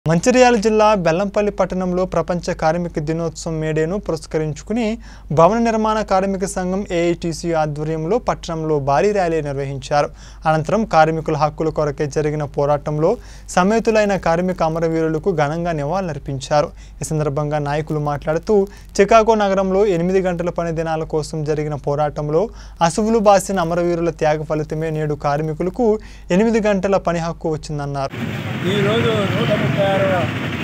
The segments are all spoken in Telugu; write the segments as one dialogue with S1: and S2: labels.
S1: మంచిర్యాల జిల్లా బెల్లంపల్లి పట్టణంలో ప్రపంచ కార్మిక దినోత్సవం మేడేను పురస్కరించుకుని భవన నిర్మాణ కార్మిక సంఘం ఏఐటీసీ ఆధ్వర్యంలో పట్టణంలో భారీ ర్యాలీ నిర్వహించారు అనంతరం కార్మికుల హక్కుల కొరకే జరిగిన పోరాటంలో సమేతులైన కార్మిక అమరవీరులకు ఘనంగా నివాళులర్పించారు ఈ సందర్భంగా నాయకులు మాట్లాడుతూ చికాగో నగరంలో ఎనిమిది గంటల పని దినాల కోసం జరిగిన పోరాటంలో అసువులు బాసిన అమరవీరుల త్యాగ ఫలితమే నేడు కార్మికులకు ఎనిమిది గంటల పని హక్కు వచ్చిందన్నారు
S2: ఈరోజు నూట ముప్పై ఆరవ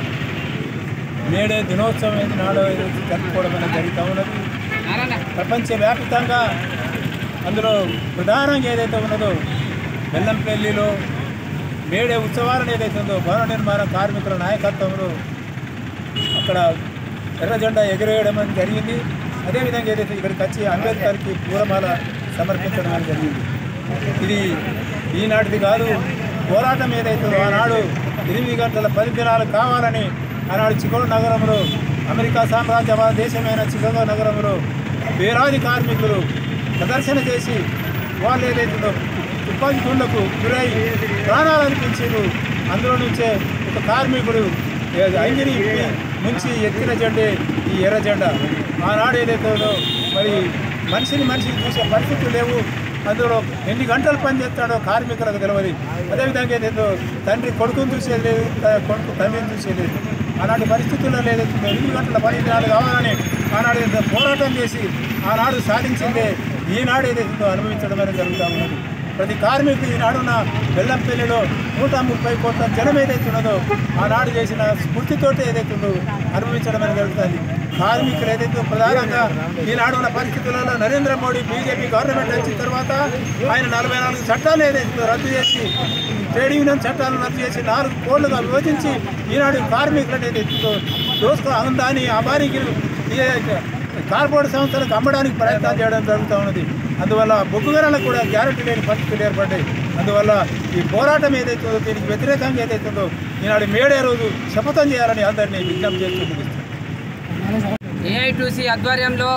S2: మేడే దినోత్సవం అనేది నాలుగో రోజు జరుపుకోవడం అనేది జరుగుతూ ఉన్నది ప్రపంచవ్యాప్తంగా అందులో ప్రధానంగా ఏదైతే ఉన్నదో బెల్లంపల్లిలో మేడే ఉత్సవాలను ఏదైతే ఉందో భవన నిర్మాణ కార్మికుల నాయకత్వంలో అక్కడ ఎర్ర జెండా ఎగిరేయడం అనేది జరిగింది అదేవిధంగా ఏదైతే ఇక్కడికి వచ్చి అంబేద్కర్కి పూలమాల సమర్పించడం అనేది జరిగింది ఇది ఈనాటిది కాదు పోరాటం ఏదైతుందో ఆనాడు ఎనిమిది గంటల పది దినాలు కావాలని ఆనాడు చికాగో నగరంలో అమెరికా సామ్రాజ్యవాద దేశమైన చికాగో నగరంలో వేలాది కార్మికులు ప్రదర్శన చేసి వాళ్ళు ఏదైతుందో తుపాకీ గుండకు గురై ప్రాణాలు అనిపించారు అందులో నుంచే ఒక కార్మికుడు అంగిని ఇప్పి ముంచి ఎత్తిన జెండే ఈ ఎర్ర జెండా ఆనాడు ఏదైతే ఉందో మరి మనిషిని మనిషిని చూసే పరిస్థితులు లేవు అందులో ఎన్ని గంటలు పని చేస్తాడో కార్మికులకు తెలియదు అదేవిధంగా ఏదైతే తండ్రి కొడుకుని చూసేది లేదు త- కొడుకు తండ్రిని చూసేది లేదు ఆనాటి పరిస్థితుల్లో లేదైతే ఎనిమిది గంటల పని దినాలు కావాలని ఆనాడు ఏదైతే పోరాటం చేసి ఆనాడు సాధించిందే ఈనాడు ఏదైతే అనుభవించడం అనేది జరుగుతూ ఉన్నది ప్రతి కార్మికుడు ఈనాడున్న బెల్లంపల్లిలో నూట ముప్పై కోట్ల జనం ఏదైతే ఉన్నదో ఆనాడు చేసిన స్ఫూర్తితోటి ఏదైతే ఉందో అనుభవించడం అనేది జరుగుతుంది కార్మికులు ఏదైతే ప్రధానంగా ఈనాడు ఉన్న పరిస్థితులలో నరేంద్ర మోడీ బీజేపీ గవర్నమెంట్ వచ్చిన తర్వాత ఆయన నలభై నాలుగు చట్టాలు ఏదైతే ఉందో రద్దు చేసి ట్రేడ్ యూనియన్ చట్టాలను రద్దు చేసి నాలుగు కోళ్లుగా విభజించి ఈనాడు కార్మికులను ఏదైతే ఉందో దోసుకో అందాన్ని అబారికి కార్పొరేట్ సంస్థలకు అమ్మడానికి ప్రయత్నాలు చేయడం జరుగుతూ ఉన్నది అందువల్ల బొగ్గుగరాలకు కూడా గ్యారెంటీ లేని పరిస్థితులు ఏర్పడ్డాయి అందువల్ల ఈ పోరాటం ఏదైతే ఉందో దీనికి వ్యతిరేకంగా ఏదైతే ఉందో ఈనాడు మేడే రోజు శపథం చేయాలని అందరినీ విజ్ఞప్తి చేస్తూ ముగిస్తున్నాను
S3: ఏఐటీసీ ఆధ్వర్యంలో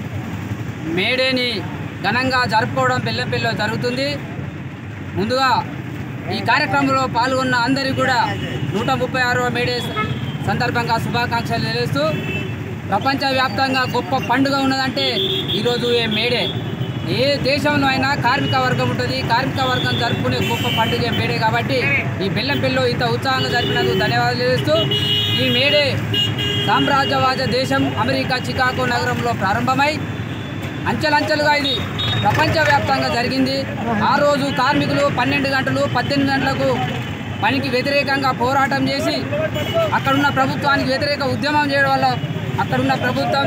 S3: మేడేని ఘనంగా జరుపుకోవడం బెల్లంపల్లిలో జరుగుతుంది ముందుగా ఈ కార్యక్రమంలో పాల్గొన్న అందరికీ కూడా నూట ముప్పై ఆరవ మేడే సందర్భంగా శుభాకాంక్షలు తెలియజేస్తూ ప్రపంచవ్యాప్తంగా గొప్ప పండుగ ఉన్నదంటే ఈరోజు ఏ మేడే ఏ దేశంలో అయినా కార్మిక వర్గం ఉంటుంది కార్మిక వర్గం జరుపుకునే గొప్ప పండుగ మేడే కాబట్టి ఈ బెల్లంపల్లిలో ఇంత ఉత్సాహంగా జరిపినందుకు ధన్యవాదాలు తెలియజేస్తూ ఈ మేడే సామ్రాజ్యవాద దేశం అమెరికా చికాగో నగరంలో ప్రారంభమై అంచెలంచెలుగా ఇది ప్రపంచవ్యాప్తంగా జరిగింది ఆ రోజు కార్మికులు పన్నెండు గంటలు పద్దెనిమిది గంటలకు పనికి వ్యతిరేకంగా పోరాటం చేసి అక్కడున్న ప్రభుత్వానికి వ్యతిరేక ఉద్యమం చేయడం వల్ల అక్కడున్న ప్రభుత్వం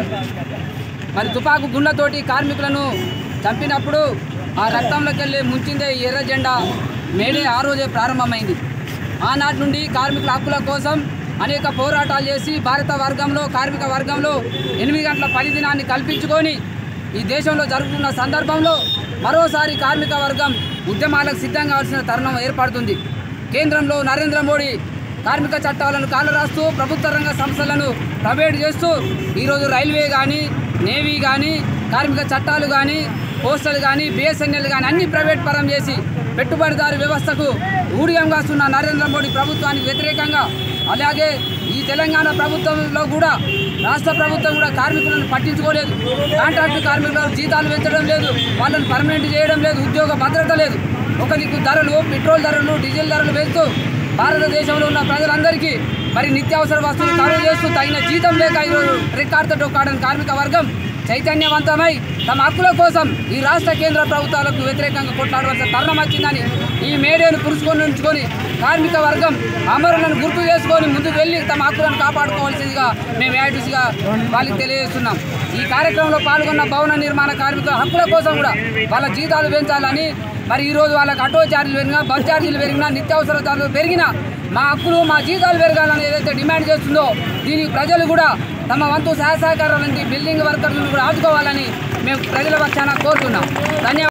S3: మరి తుపాకు గుండ్లతోటి కార్మికులను చంపినప్పుడు ఆ రక్తంలోకి వెళ్ళి ముంచిందే ఈ ఎర్ర జెండా మేడే ఆ రోజే ప్రారంభమైంది ఆనాటి నుండి కార్మికుల హక్కుల కోసం అనేక పోరాటాలు చేసి భారత వర్గంలో కార్మిక వర్గంలో ఎనిమిది గంటల పని దినాన్ని కల్పించుకొని ఈ దేశంలో జరుగుతున్న సందర్భంలో మరోసారి కార్మిక వర్గం ఉద్యమాలకు సిద్ధం కావాల్సిన తరుణం ఏర్పడుతుంది కేంద్రంలో నరేంద్ర మోడీ కార్మిక చట్టాలను కాలరాస్తూ ప్రభుత్వ రంగ సంస్థలను ప్రైవేట్ చేస్తూ ఈరోజు రైల్వే కానీ నేవీ కానీ కార్మిక చట్టాలు కానీ పోస్టల్ కానీ బిఎస్ఎన్ఎల్ కానీ అన్ని ప్రైవేట్ పరం చేసి పెట్టుబడిదారు వ్యవస్థకు ఊడియం కాస్తున్న నరేంద్ర మోడీ ప్రభుత్వానికి వ్యతిరేకంగా అలాగే ఈ తెలంగాణ ప్రభుత్వంలో కూడా రాష్ట్ర ప్రభుత్వం కూడా కార్మికులను పట్టించుకోలేదు కాంట్రాక్ట్ కార్మికులకు జీతాలు పెంచడం లేదు వాళ్ళని పర్మనెంట్ చేయడం లేదు ఉద్యోగ భద్రత లేదు ఒక దిక్కు ధరలు పెట్రోల్ ధరలు డీజిల్ ధరలు పెంచుతూ భారతదేశంలో ఉన్న ప్రజలందరికీ మరి నిత్యావసర వస్తువులు కరువు చేస్తూ తగిన జీతం లేక ఈరోజు రికార్డుతో డొక్కాడని కార్మిక వర్గం చైతన్యవంతమై తమ హక్కుల కోసం ఈ రాష్ట్ర కేంద్ర ప్రభుత్వాలకు వ్యతిరేకంగా కొట్లాడవలసిన తరుణం వచ్చిందని ఈ మేడేను పురుచుకొని ఉంచుకొని కార్మిక వర్గం అమరులను గుర్తు చేసుకొని ముందుకు వెళ్ళి తమ హక్కులను కాపాడుకోవాల్సిందిగా మేము యాటిస్గా వాళ్ళకి తెలియజేస్తున్నాం ఈ కార్యక్రమంలో పాల్గొన్న భవన నిర్మాణ కార్మికుల హక్కుల కోసం కూడా వాళ్ళ జీతాలు పెంచాలని మరి ఈరోజు వాళ్ళకి ఆటో ఛార్జీలు పెరిగినా బస్ ఛార్జీలు పెరిగినా నిత్యావసర ధరలు పెరిగినా మా హక్కులు మా జీతాలు పెరగాలని ఏదైతే డిమాండ్ చేస్తుందో దీనికి ప్రజలు కూడా తమ వంతు సహాయ సహకారాలని బిల్డింగ్ వర్కర్లను కూడా ఆదుకోవాలని మేము ప్రజల పక్షాన కోరుతున్నాం ధన్యవాదాలు